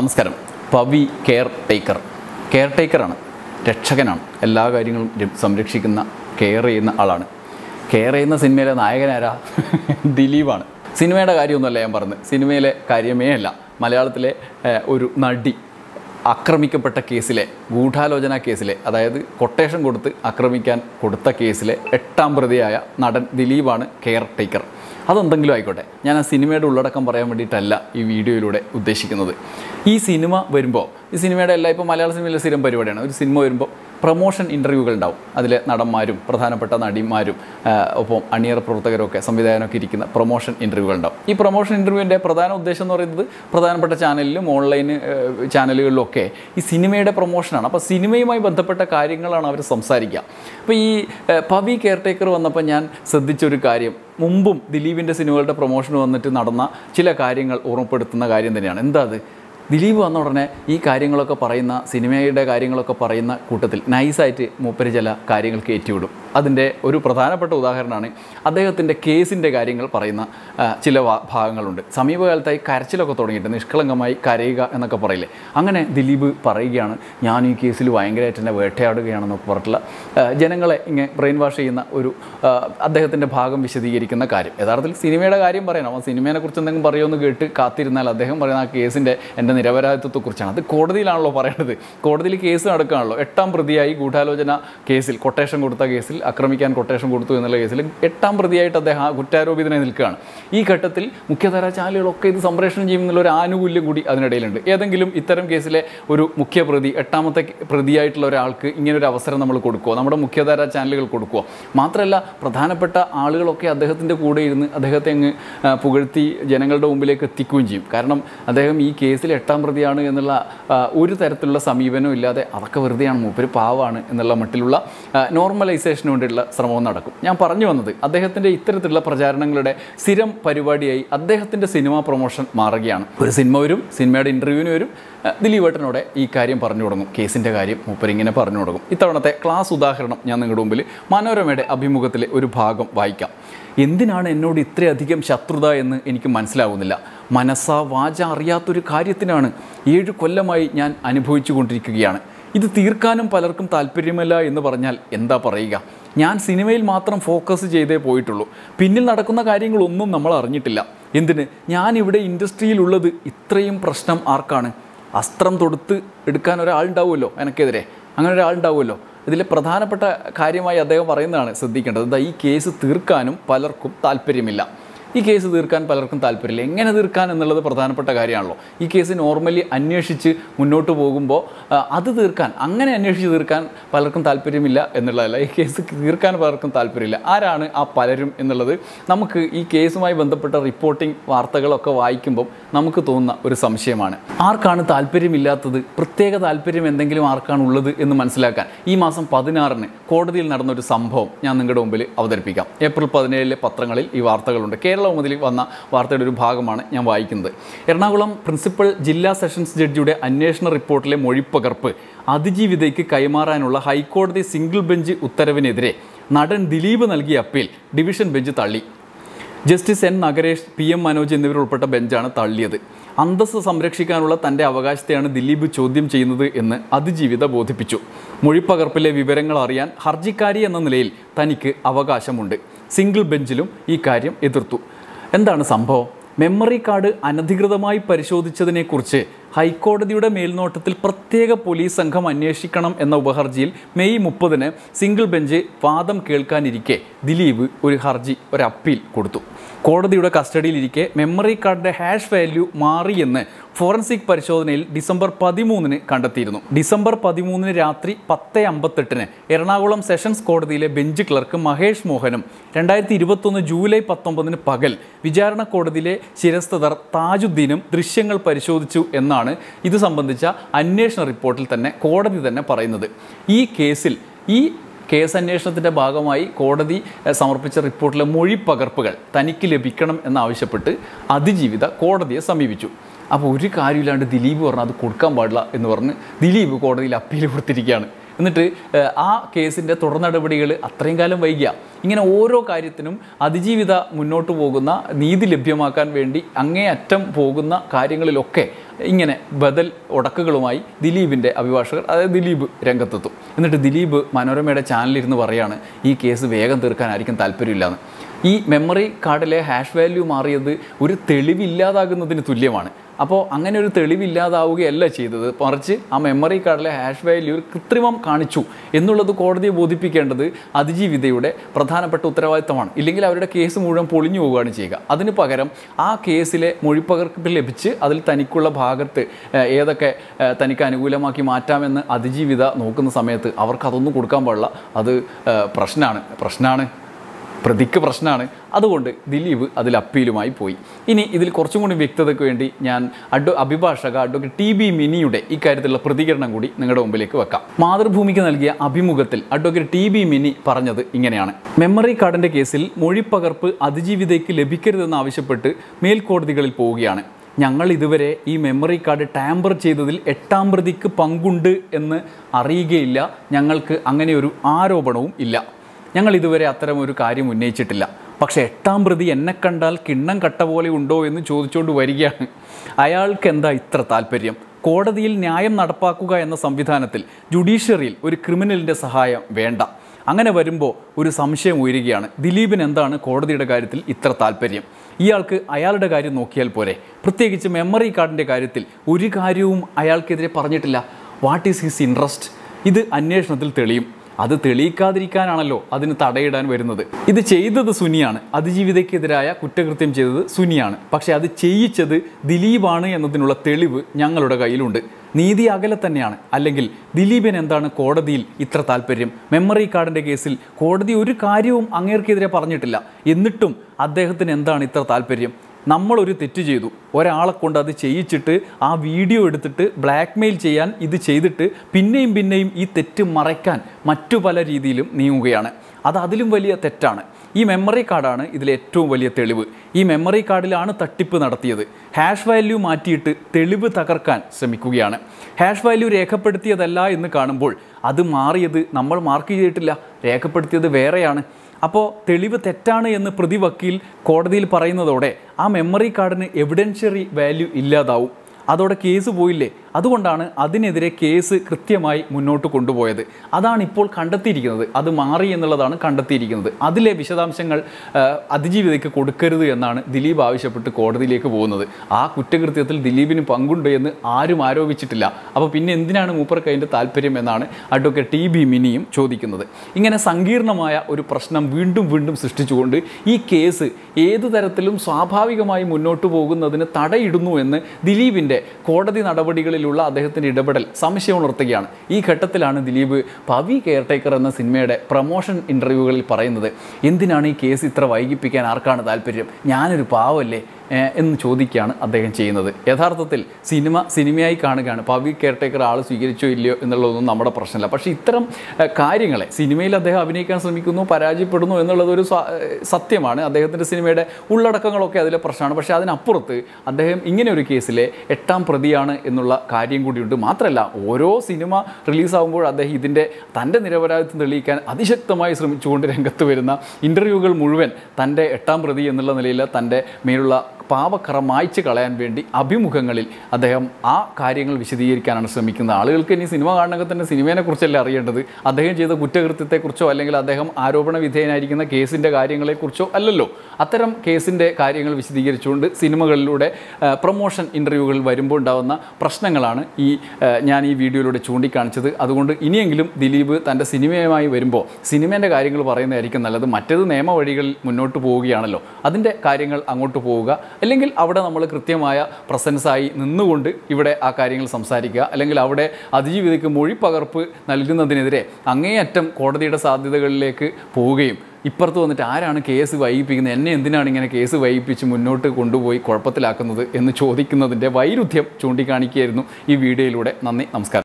നമസ്കാരം Pavi caretaker കെയർ ടേക്കറാണ് രക്ഷകനാണ് എല്ലാ കാര്യങ്ങളും ര- സംരക്ഷിക്കുന്ന കെയർ ചെയ്യുന്ന ആളാണ് കെയർ ചെയ്യുന്ന സിനിമയിലെ നായകനാരാ ദിലീപാണ് സിനിമയുടെ കാര്യമൊന്നുമല്ല ഞാൻ പറഞ്ഞത് സിനിമയിലെ കാര്യമേ അല്ല മലയാളത്തിലെ ഏഹ്, ഒരു നടി ആക്രമിക്കപ്പെട്ട കേസിലെ ഗൂഢാലോചന കേസിലെ അതായത് കൊട്ടേഷൻ കൊടുത്ത് ആക്രമിക്കാൻ കൊടുത്ത കേസിലെ എട്ടാം പ്രതിയായ നടൻ ദിലീപാണ് കെയർ ടേക്കർ അതെന്തെങ്കിലും ആയിക്കോട്ടെ ഞാൻ ആ സിനിമയുടെ ഉള്ളടക്കം പറയാൻ വേണ്ടിയിട്ടല്ല ഈ വീഡിയോയിലൂടെ ഉദ്ദേശിക്കുന്നത് ഈ സിനിമ വരുമ്പോൾ ഈ സിനിമയുടെ എല്ലാ ഇപ്പോൾ മലയാള സിനിമയിലെ സ്ഥിരം പരിപാടിയാണ് ഒരു സിനിമ വരുമ്പോൾ പ്രൊമോഷൻ ഇൻ്റർവ്യൂകൾ ഉണ്ടാവും അതിലെ നടന്മാരും പ്രധാനപ്പെട്ട നടിമാരും ആ, ഒപ്പം അണിയറ പ്രവർത്തകരൊക്കെ സംവിധായകനൊക്കെ ഇരിക്കുന്ന പ്രൊമോഷൻ ഇൻ്റർവ്യൂകൾ ഉണ്ടാവും ഈ പ്രൊമോഷൻ ഇൻ്റർവ്യൂവിൻ്റെ പ്രധാന ഉദ്ദേശം എന്ന് പറയുന്നത് പ്രധാനപ്പെട്ട ചാനലിലും ഓൺലൈൻ ചാനലുകളിലും ഒക്കെ ഈ സിനിമയുടെ പ്രൊമോഷനാണ് അപ്പോൾ സിനിമയുമായി ബന്ധപ്പെട്ട കാര്യങ്ങളാണ് അവർ സംസാരിക്കുക അപ്പോൾ ഈ ആ, പവി കെയർടേക്കർ വന്നപ്പോൾ ഞാൻ ശ്രദ്ധിച്ചൊരു കാര്യം മുമ്പും ദിലീപിൻ്റെ സിനിമകളുടെ പ്രൊമോഷൻ വന്നിട്ട് നടന്ന ചില കാര്യങ്ങൾ ഓർമ്മപ്പെടുത്തുന്ന കാര്യം തന്നെയാണ് എന്താ അത് ദിലീപ് വന്ന ഉടനെ ഈ കാര്യങ്ങളൊക്കെ പറയുന്ന സിനിമയുടെ കാര്യങ്ങളൊക്കെ പറയുന്ന കൂട്ടത്തിൽ നൈസായിട്ട് മൂപ്പര് ചില കാര്യങ്ങൾ കയറ്റിവിടും അതിൻ്റെ ഒരു പ്രധാനപ്പെട്ട ഉദാഹരണമാണ് അദ്ദേഹത്തിൻ്റെ കേസിൻ്റെ കാര്യങ്ങൾ പറയുന്ന ആ, ചില വാ- ഭാഗങ്ങളുണ്ട് സമീപകാലത്തായി കരച്ചിലൊക്കെ തുടങ്ങിയിട്ട് നിഷ്കളങ്കമായി കരയുക എന്നൊക്കെ പറയില്ലേ അങ്ങനെ ദിലീപ് പറയുകയാണ് ഞാൻ ഈ കേസിൽ ഭയങ്കരമായിട്ട് എന്നെ വേട്ടയാടുകയാണെന്നൊക്കെ പറഞ്ഞിട്ടുള്ള ആ, ജനങ്ങളെ ഇങ്ങനെ ബ്രെയിൻ വാഷ് ചെയ്യുന്ന ഒരു ആ, അദ്ദേഹത്തിൻ്റെ ഭാഗം വിശദീകരിക്കുന്ന കാര്യം യഥാർത്ഥത്തിൽ സിനിമയുടെ കാര്യം പറയണം ആ സിനിമയെ കുറിച്ച് എന്തെങ്കിലും പറയുമെന്ന് കേട്ട് കാത്തിരുന്നാൽ അദ്ദേഹം പറയുന്ന ആ കേസിൻ്റെ എൻ്റെ നിരപരാധിത്വത്തെക്കുറിച്ചാണ് അത് കോടതിയിലാണല്ലോ പറയേണ്ടത് കോടതിയിൽ കേസ് നടക്കുകയാണല്ലോ എട്ടാം പ്രതിയായി ഗൂഢാലോചന കേസിൽ കൊട്ടേഷൻ കൊടുത്ത കേസിൽ ആക്രമിക്കാൻ കൊട്ടേഷൻ കൊടുത്തു എന്നുള്ള കേസിൽ എട്ടാം പ്രതിയായിട്ട് അദ്ദേഹം ആ കുറ്റാരോപിതനായി നിൽക്കുകയാണ് ഈ ഘട്ടത്തിൽ മുഖ്യധാര ചാനലുകളൊക്കെ ഇത് സംപ്രേഷണം ചെയ്യുമെന്നുള്ള ഒരു ആനുകൂല്യം കൂടി അതിനിടയിലുണ്ട് ഏതെങ്കിലും ഇത്തരം കേസിലെ ഒരു മുഖ്യ പ്രതി എട്ടാമത്തെ പ്രതിയായിട്ടുള്ള ഒരാൾക്ക് ഇങ്ങനെ ഒരു അവസരം നമ്മൾ കൊടുക്കുമോ നമ്മുടെ മുഖ്യധാര ചാനലുകൾ കൊടുക്കുമോ മാത്രമല്ല പ്രധാനപ്പെട്ട ആളുകളൊക്കെ അദ്ദേഹത്തിൻ്റെ കൂടെ ഇരുന്ന് അദ്ദേഹത്തെ അങ്ങ് ആ, പുകഴ്ത്തി ജനങ്ങളുടെ മുമ്പിലേക്ക് എത്തിക്കുകയും ചെയ്യും കാരണം അദ്ദേഹം ഈ കേസിൽ എട്ടാം പ്രതിയാണ് എന്നുള്ള ആ, ഒരു തരത്തിലുള്ള സമീപനവും ഇല്ലാതെ അതൊക്കെ വെറുതെയാണ് മൂപ്പര് പാവാണ് എന്നുള്ള മട്ടിലുള്ള നോർമലൈസേഷന് വേണ്ടിയിട്ടുള്ള ശ്രമവും നടക്കും ഞാൻ പറഞ്ഞു വന്നത് അദ്ദേഹത്തിൻ്റെ ഇത്തരത്തിലുള്ള പ്രചാരണങ്ങളുടെ സ്ഥിരം പരിപാടിയായി അദ്ദേഹത്തിൻ്റെ സിനിമ പ്രൊമോഷൻ മാറുകയാണ് ഒരു സിനിമ വരും സിനിമയുടെ ഇൻ്റർവ്യൂവിന് വരും ആ, ദിലീപേട്ടനോടെ ഈ കാര്യം പറഞ്ഞു തുടങ്ങും കേസിൻ്റെ കാര്യം മൂപ്പരിങ്ങനെ പറഞ്ഞു തുടങ്ങും ഇത്തവണത്തെ ക്ലാസ് ഉദാഹരണം ഞാൻ നിങ്ങളുടെ മുമ്പിൽ മനോരമയുടെ അഭിമുഖത്തിലെ ഒരു ഭാഗം വായിക്കാം എന്തിനാണ് എന്നോട് ഇത്രയധികം ശത്രുത എന്ന് എനിക്ക് മനസ്സിലാവുന്നില്ല മനസ്സാ വാച അറിയാത്തൊരു കാര്യത്തിനാണ് ഏഴ് കൊല്ലമായി ഞാൻ അനുഭവിച്ചു കൊണ്ടിരിക്കുകയാണ് ഇത് തീർക്കാനും പലർക്കും താല്പര്യമല്ല എന്ന് പറഞ്ഞാൽ എന്താ പറയുക ഞാൻ സിനിമയിൽ മാത്രം ഫോക്കസ് ചെയ്തേ പോയിട്ടുള്ളൂ പിന്നിൽ നടക്കുന്ന കാര്യങ്ങളൊന്നും നമ്മൾ അറിഞ്ഞിട്ടില്ല എന്തിന് ഞാൻ ഇവിടെ ഇൻഡസ്ട്രിയിലുള്ളത് ഇത്രയും പ്രശ്നം ആർക്കാണ് അസ്ത്രം തൊടുത്ത് എടുക്കാൻ ഒരാളുണ്ടാവുമല്ലോ എനിക്കെതിരെ അങ്ങനെ ഒരാളുണ്ടാവുമല്ലോ ഇതിലെ പ്രധാനപ്പെട്ട കാര്യമായി അദ്ദേഹം പറയുന്നതാണ് ശ്രദ്ധിക്കേണ്ടത് എന്താ ഈ കേസ് തീർക്കാനും പലർക്കും താല്പര്യമില്ല ഈ കേസ് തീർക്കാൻ പലർക്കും താല്പര്യമില്ല എങ്ങനെ തീർക്കാൻ എന്നുള്ളത് പ്രധാനപ്പെട്ട കാര്യമാണല്ലോ ഈ കേസ് നോർമലി അന്വേഷിച്ച് മുന്നോട്ട് പോകുമ്പോൾ ആ, അത് തീർക്കാൻ അങ്ങനെ അന്വേഷിച്ച് തീർക്കാൻ പലർക്കും താല്പര്യമില്ല എന്നുള്ളതല്ല ഈ കേസ് തീർക്കാൻ പലർക്കും താല്പര്യമില്ല ആരാണ് ആ പലരും എന്നുള്ളത് നമുക്ക് ഈ കേസുമായി ബന്ധപ്പെട്ട റിപ്പോർട്ടിംഗ് വാർത്തകളൊക്കെ വായിക്കുമ്പോൾ നമുക്ക് തോന്നുന്ന ഒരു സംശയമാണ് ആർക്കാണ് താല്പര്യമില്ലാത്തത് പ്രത്യേക താല്പര്യം എന്തെങ്കിലും ആർക്കാണ് ഉള്ളത് എന്ന് മനസ്സിലാക്കാൻ ഈ മാസം പതിനാറിന് കോടതിയിൽ നടന്ന ഒരു സംഭവം ഞാൻ നിങ്ങളുടെ മുമ്പിൽ അവതരിപ്പിക്കാം ഏപ്രിൽ പതിനേഴിലെ പത്രങ്ങളിൽ ഈ വാർത്തകളുണ്ട് കേരള മുതലിൽ വന്ന വാർത്തയുടെ ഒരു ഭാഗമാണ് ഞാൻ വായിക്കുന്നത് എറണാകുളം പ്രിൻസിപ്പൽ ജില്ലാ സെഷൻസ് ജഡ്ജിയുടെ അന്വേഷണ റിപ്പോർട്ടിലെ മൊഴിപ്പകർപ്പ് അതിജീവിതയ്ക്ക് കൈമാറാനുള്ള ഹൈക്കോടതി സിംഗിൾ ബെഞ്ച് ഉത്തരവിനെതിരെ നടൻ ദിലീപ് നൽകിയ അപ്പീൽ ഡിവിഷൻ ബെഞ്ച് തള്ളി justice N Nagaresh P M Manoj എന്നിവർ ഉൾപ്പെട്ട ബെഞ്ചാണ് തള്ളിയത് അന്തസ്സ് സംരക്ഷിക്കാനുള്ള തൻ്റെ അവകാശത്തെയാണ് ദിലീപ് ചോദ്യം ചെയ്യുന്നത് എന്ന് അതിജീവിത ബോധിപ്പിച്ചു മൊഴിപ്പകർപ്പിലെ വിവരങ്ങൾ അറിയാൻ ഹർജിക്കാരി എന്ന നിലയിൽ തനിക്ക് അവകാശമുണ്ട് സിംഗിൾ ബെഞ്ചിലും ഈ കാര്യം എതിർത്തു എന്താണ് സംഭവം മെമ്മറി കാർഡ് അനധികൃതമായി പരിശോധിച്ചതിനെക്കുറിച്ച് ഹൈക്കോടതിയുടെ മേൽനോട്ടത്തിൽ പ്രത്യേക പോലീസ് സംഘം അന്വേഷിക്കണം എന്ന ഉപഹർജിയിൽ മെയ് മുപ്പതിന് സിംഗിൾ ബെഞ്ച് വാദം കേൾക്കാനിരിക്കെ ദിലീപ് ഒരു ഹർജി ഒരു അപ്പീൽ കൊടുത്തു കോടതിയുടെ കസ്റ്റഡിയിലിരിക്കെ മെമ്മറി കാർഡിൻ്റെ ഹാഷ് വാല്യൂ മാറിയെന്ന് ഫോറൻസിക് പരിശോധനയിൽ ഡിസംബർ പതിമൂന്നിന് കണ്ടെത്തിയിരുന്നു ഡിസംബർ പതിമൂന്നിന് രാത്രി പത്ത് അമ്പത്തെട്ടിന് എറണാകുളം സെഷൻസ് കോടതിയിലെ ബെഞ്ച് ക്ലർക്ക് മഹേഷ് മോഹനും രണ്ടായിരത്തി ഇരുപത്തൊന്ന് ജൂലൈ പത്തൊമ്പതിന് പകൽ വിചാരണ കോടതിയിലെ ശിരസ്തദർ താജുദ്ദീനും ദൃശ്യങ്ങൾ പരിശോധിച്ചു എന്നാണ് ഇത് സംബന്ധിച്ച അന്വേഷണ റിപ്പോർട്ടിൽ തന്നെ കോടതി തന്നെ പറയുന്നത് ഈ കേസിൽ ഈ കേസ് അന്വേഷണത്തിൻ്റെ ഭാഗമായി കോടതി എഹ്, സമർപ്പിച്ച റിപ്പോർട്ടിലെ മൊഴി പകർപ്പുകൾ തനിക്ക് ലഭിക്കണം എന്നാവശ്യപ്പെട്ട് അതിജീവിത കോടതിയെ സമീപിച്ചു അപ്പോൾ ഒരു കാര്യമില്ലാണ്ട് ദിലീപ് പറഞ്ഞു അത് കൊടുക്കാൻ പാടില്ല എന്ന് പറഞ്ഞ് ദിലീപ് കോടതിയിൽ അപ്പീൽ കൊടുത്തിരിക്കുകയാണ് എന്നിട്ട് ഏഹ്, ആ കേസിൻ്റെ തുടർ നടപടികൾ അത്രയും കാലം വൈകിയ ഇങ്ങനെ ഓരോ കാര്യത്തിനും അതിജീവിത മുന്നോട്ട് പോകുന്ന നീതി ലഭ്യമാക്കാൻ വേണ്ടി അങ്ങേയറ്റം പോകുന്ന കാര്യങ്ങളിലൊക്കെ ഇങ്ങനെ ബദൽ ഉടക്കുകളുമായി ദിലീപിൻ്റെ അഭിഭാഷകർ അതായത് ദിലീപ് രംഗത്തെത്തും എന്നിട്ട് ദിലീപ് മനോരമയുടെ ചാനലിരുന്ന് പറയാണ് ഈ കേസ് വേഗം തീർക്കാനായിരിക്കും താല്പര്യമില്ലാന്ന് ഈ മെമ്മറി കാർഡിലെ ഹാഷ് വാല്യൂ മാറിയത് ഒരു തെളിവില്ലാതാകുന്നതിന് തുല്യമാണ് അപ്പോൾ അങ്ങനെ ഒരു തെളിവില്ലാതാവുകയല്ല ചെയ്തത് മറിച്ച് ആ മെമ്മറി കാർഡിലെ ഹാഷ് വാല്യൂ ഒരു കൃത്രിമം കാണിച്ചു എന്നുള്ളത് കോടതിയെ ബോധിപ്പിക്കേണ്ടത് അതിജീവിതയുടെ പ്രധാനപ്പെട്ട ഉത്തരവാദിത്തമാണ് ഇല്ലെങ്കിൽ അവരുടെ കേസ് മുഴുവൻ പൊളിഞ്ഞു പോവുകയാണ് ചെയ്യുക അതിന് പകരം ആ കേസിലെ മൊഴിപ്പകർപ്പ് ലഭിച്ച് അതിൽ തനിക്കുള്ള ഭാഗത്ത് ഏഹ്, ഏതൊക്കെ ഏഹ്, തനിക്ക് അനുകൂലമാക്കി മാറ്റാമെന്ന് അതിജീവിത നോക്കുന്ന സമയത്ത് അവർക്ക് അതൊന്നും കൊടുക്കാൻ പാടില്ല അത് ഏഹ്, പ്രശ്നമാണ് പ്രശ്നമാണ് പ്രതിക്ക് പ്രശ്നമാണ് അതുകൊണ്ട് ദിലീപ് അതിൽ അപ്പീലുമായി പോയി ഇനി ഇതിൽ കുറച്ചും കൂടി വ്യക്തതയ്ക്ക് വേണ്ടി ഞാൻ അഡ്വ അഭിഭാഷക അഡ്വക്കേറ്റ് ടി ബി മിനിയുടെ ഇക്കാര്യത്തിലുള്ള പ്രതികരണം കൂടി നിങ്ങളുടെ മുമ്പിലേക്ക് വെക്കാം മാതൃഭൂമിക്ക് നൽകിയ അഭിമുഖത്തിൽ അഡ്വക്കേറ്റ് ടി ബി മിനി പറഞ്ഞത് ഇങ്ങനെയാണ് മെമ്മറി കാർഡിൻ്റെ കേസിൽ മൊഴിപ്പകർപ്പ് അതിജീവിതയ്ക്ക് ലഭിക്കരുതെന്ന് ആവശ്യപ്പെട്ട് മേൽക്കോടതികളിൽ പോവുകയാണ് ഞങ്ങൾ ഇതുവരെ ഈ മെമ്മറി കാർഡ് ടാമ്പർ ചെയ്തതിൽ എട്ടാം പ്രതിക്ക് പങ്കുണ്ട് എന്ന് അറിയുകയില്ല ഞങ്ങൾക്ക് അങ്ങനെ ഒരു ആരോപണവും ഇല്ല ഞങ്ങൾ ഇതുവരെ അത്തരം ഒരു കാര്യം ഉന്നയിച്ചിട്ടില്ല പക്ഷേ എട്ടാം പ്രതി എന്നെ കണ്ടാൽ കിണ്ണം കട്ട പോലെ ഉണ്ടോ എന്ന് ചോദിച്ചുകൊണ്ട് വരികയാണ് അയാൾക്ക് എന്താ ഇത്ര താല്പര്യം കോടതിയിൽ ന്യായം നടപ്പാക്കുക എന്ന സംവിധാനത്തിൽ ജുഡീഷ്യറിയിൽ ഒരു ക്രിമിനലിൻ്റെ സഹായം വേണ്ട അങ്ങനെ വരുമ്പോൾ ഒരു സംശയം ഉയരുകയാണ് ദിലീപിന് എന്താണ് കോടതിയുടെ കാര്യത്തിൽ ഇത്ര താല്പര്യം ഇയാൾക്ക് അയാളുടെ കാര്യം നോക്കിയാൽ പോരെ പ്രത്യേകിച്ച് മെമ്മറി കാർഡിൻ്റെ കാര്യത്തിൽ ഒരു കാര്യവും അയാൾക്കെതിരെ പറഞ്ഞിട്ടില്ല വാട്ട് ഈസ് ഹിസ് ഇൻട്രസ്റ്റ് ഇത് അന്വേഷണത്തിൽ തെളിയും അത് തെളിയിക്കാതിരിക്കാനാണല്ലോ അതിന് തടയിടാൻ വരുന്നത് ഇത് ചെയ്തത് സുനിയാണ് അതിജീവിതയ്ക്കെതിരായ കുറ്റകൃത്യം ചെയ്തത് സുനിയാണ് പക്ഷേ അത് ചെയ്യിച്ചത് ദിലീപാണ് എന്നതിനുള്ള തെളിവ് ഞങ്ങളുടെ കയ്യിലുണ്ട് നീതി അകലെ തന്നെയാണ് അല്ലെങ്കിൽ ദിലീപിന് എന്താണ് കോടതിയിൽ ഇത്ര താല്പര്യം മെമ്മറി കാർഡിൻ്റെ കേസിൽ കോടതി ഒരു കാര്യവും അങ്ങേർക്കെതിരെ പറഞ്ഞിട്ടില്ല എന്നിട്ടും അദ്ദേഹത്തിന് എന്താണ് ഇത്ര താല്പര്യം നമ്മളൊരു തെറ്റ് ചെയ്തു ഒരാളെ കൊണ്ട് അത് ചെയ്യിച്ചിട്ട് ആ വീഡിയോ എടുത്തിട്ട് ബ്ലാക്ക് മെയിൽ ചെയ്യാൻ ഇത് ചെയ്തിട്ട് പിന്നെയും പിന്നെയും ഈ തെറ്റ് മറയ്ക്കാൻ മറ്റു പല രീതിയിലും നീങ്ങുകയാണ് അത് അതിലും വലിയ തെറ്റാണ് ഈ മെമ്മറി കാർഡാണ് ഇതിലെ ഏറ്റവും വലിയ തെളിവ് ഈ മെമ്മറി കാർഡിലാണ് തട്ടിപ്പ് നടത്തിയത് ഹാഷ് വാല്യൂ മാറ്റിയിട്ട് തെളിവ് തകർക്കാൻ ശ്രമിക്കുകയാണ് ഹാഷ് വാല്യൂ രേഖപ്പെടുത്തിയതല്ല എന്ന് കാണുമ്പോൾ അത് മാറിയത് നമ്മൾ മാർക്ക് ചെയ്തിട്ടില്ല രേഖപ്പെടുത്തിയത് വേറെയാണ് അപ്പോൾ തെളിവ് തെറ്റാണ് എന്ന് പ്രതി വക്കീൽ കോടതിയിൽ പറയുന്നതോടെ ആ മെമ്മറി കാർഡിന് എവിഡൻഷ്യറി വാല്യൂ ഇല്ലാതാവും അതോടെ കേസ് പോയില്ലേ അതുകൊണ്ടാണ് അതിനെതിരെ കേസ് കൃത്യമായി മുന്നോട്ട് കൊണ്ടുപോയത് അതാണ് ഇപ്പോൾ കണ്ടെത്തിയിരിക്കുന്നത് അത് മാറി എന്നുള്ളതാണ് കണ്ടെത്തിയിരിക്കുന്നത് അതിലെ വിശദാംശങ്ങൾ ആ, അതിജീവിതയ്ക്ക് കൊടുക്കരുത് എന്നാണ് ദിലീപ് ആവശ്യപ്പെട്ട് കോടതിയിലേക്ക് പോകുന്നത് ആ കുറ്റകൃത്യത്തിൽ ദിലീപിന് പങ്കുണ്ട് എന്ന് ആരും ആരോപിച്ചിട്ടില്ല അപ്പോൾ പിന്നെ എന്തിനാണ് മൂപ്പർക്ക് അതിൻ്റെ താല്പര്യം എന്നാണ് അഡ്വക്കേറ്റ് ടി ബി മിനിയും ചോദിക്കുന്നത് ഇങ്ങനെ സങ്കീർണമായ ഒരു പ്രശ്നം വീണ്ടും വീണ്ടും സൃഷ്ടിച്ചുകൊണ്ട് ഈ കേസ് ഏതു തരത്തിലും സ്വാഭാവികമായി മുന്നോട്ട് പോകുന്നതിന് തടയിടുന്നു എന്ന് ദിലീപിൻ്റെ കോടതി നടപടികളിലുള്ള അദ്ദേഹത്തിൻ്റെ ഇടപെടൽ സംശയം ഉണർത്തുകയാണ് ഈ ഘട്ടത്തിലാണ് ദിലീപ് പവി കെയർടേക്കർ എന്ന സിനിമയുടെ പ്രൊമോഷൻ ഇൻ്റർവ്യൂകളിൽ പറയുന്നത് എന്തിനാണ് ഈ കേസ് ഇത്ര വൈകിപ്പിക്കാൻ ആർക്കാണ് താല്പര്യം ഞാനൊരു പാവല്ലേ ഏഹ് എന്ന് ചോദിക്കുകയാണ് അദ്ദേഹം ചെയ്യുന്നത് യഥാർത്ഥത്തിൽ സിനിമ സിനിമയായി കാണുകയാണ് പബ്ലിക് കെയർടേക്കർ ആൾ സ്വീകരിച്ചോ ഇല്ലയോ എന്നുള്ളതൊന്നും നമ്മുടെ പ്രശ്നമല്ല പക്ഷേ ഇത്തരം ഏഹ് കാര്യങ്ങളെ സിനിമയിൽ അദ്ദേഹം അഭിനയിക്കാൻ ശ്രമിക്കുന്നു പരാജയപ്പെടുന്നു എന്നുള്ളത് ഒരു സ്വ- ഏഹ് സത്യമാണ് അദ്ദേഹത്തിൻ്റെ സിനിമയുടെ ഉള്ളടക്കങ്ങളൊക്കെ അതിലെ പ്രശ്നമാണ് പക്ഷേ അതിനപ്പുറത്ത് അദ്ദേഹം ഇങ്ങനെ ഒരു കേസിലെ എട്ടാം പ്രതിയാണ് എന്നുള്ള കാര്യം കൂടിയുണ്ട് മാത്രമല്ല ഓരോ സിനിമ റിലീസാകുമ്പോൾ അദ്ദേഹം ഇതിൻ്റെ തൻ്റെ നിരപരാധിത്വം തെളിയിക്കാൻ അതിശക്തമായി ശ്രമിച്ചുകൊണ്ട് രംഗത്ത് വരുന്ന ഇൻ്റർവ്യൂകൾ മുഴുവൻ തൻ്റെ എട്ടാം പ്രതി എന്നുള്ള നിലയിൽ തൻ്റെ മേലുള്ള പാപക്കറ മായ്ച്ചു കളയാൻ വേണ്ടി അഭിമുഖങ്ങളിൽ അദ്ദേഹം ആ കാര്യങ്ങൾ വിശദീകരിക്കാനാണ് ശ്രമിക്കുന്നത് ആളുകൾക്ക് ഇനി സിനിമ കാണണമെങ്കിൽ തന്നെ സിനിമയെ കുറിച്ചല്ല അറിയേണ്ടത് അദ്ദേഹം ചെയ്ത കുറ്റകൃത്യത്തെക്കുറിച്ചോ അല്ലെങ്കിൽ അദ്ദേഹം ആരോപണ വിധേയനായിരിക്കുന്ന കേസിൻ്റെ കാര്യങ്ങളെക്കുറിച്ചോ അല്ലല്ലോ അത്തരം കേസിൻ്റെ കാര്യങ്ങൾ വിശദീകരിച്ചുകൊണ്ട് സിനിമകളിലൂടെ ആ, പ്രൊമോഷൻ ഇൻ്റർവ്യൂകളിൽ വരുമ്പോൾ ഉണ്ടാകുന്ന പ്രശ്നങ്ങളാണ് ഈ ആ, ഞാൻ ഈ വീഡിയോയിലൂടെ ചൂണ്ടിക്കാണിച്ചത് അതുകൊണ്ട് ഇനിയെങ്കിലും ദിലീപ് തൻ്റെ സിനിമയുമായി വരുമ്പോൾ സിനിമേൻ്റെ കാര്യങ്ങൾ പറയുന്നതായിരിക്കും നല്ലത് മറ്റേത് നിയമ വഴികളിൽ മുന്നോട്ട് പോവുകയാണല്ലോ അതിൻ്റെ കാര്യങ്ങൾ അങ്ങോട്ട് പോവുക അല്ലെങ്കിൽ അവിടെ നമ്മൾ കൃത്യമായ പ്രസൻസായി നിന്നുകൊണ്ട് ഇവിടെ ആ കാര്യങ്ങൾ സംസാരിക്കുക അല്ലെങ്കിൽ അവിടെ അതിജീവിതയ്ക്ക് മൊഴി പകർപ്പ് നൽകുന്നതിനെതിരെ അങ്ങേയറ്റം കോടതിയുടെ സാധ്യതകളിലേക്ക് പോവുകയും ഇപ്പുറത്ത് വന്നിട്ട് ആരാണ് കേസ് വൈകിപ്പിക്കുന്നത് എന്നെ എന്തിനാണ് ഇങ്ങനെ കേസ് വൈകിപ്പിച്ച് മുന്നോട്ട് കൊണ്ടുപോയി കുഴപ്പത്തിലാക്കുന്നത് എന്ന് ചോദിക്കുന്നതിൻ്റെ വൈരുദ്ധ്യം ചൂണ്ടിക്കാണിക്കുകയായിരുന്നു ഈ വീഡിയോയിലൂടെ നന്ദി നമസ്കാരം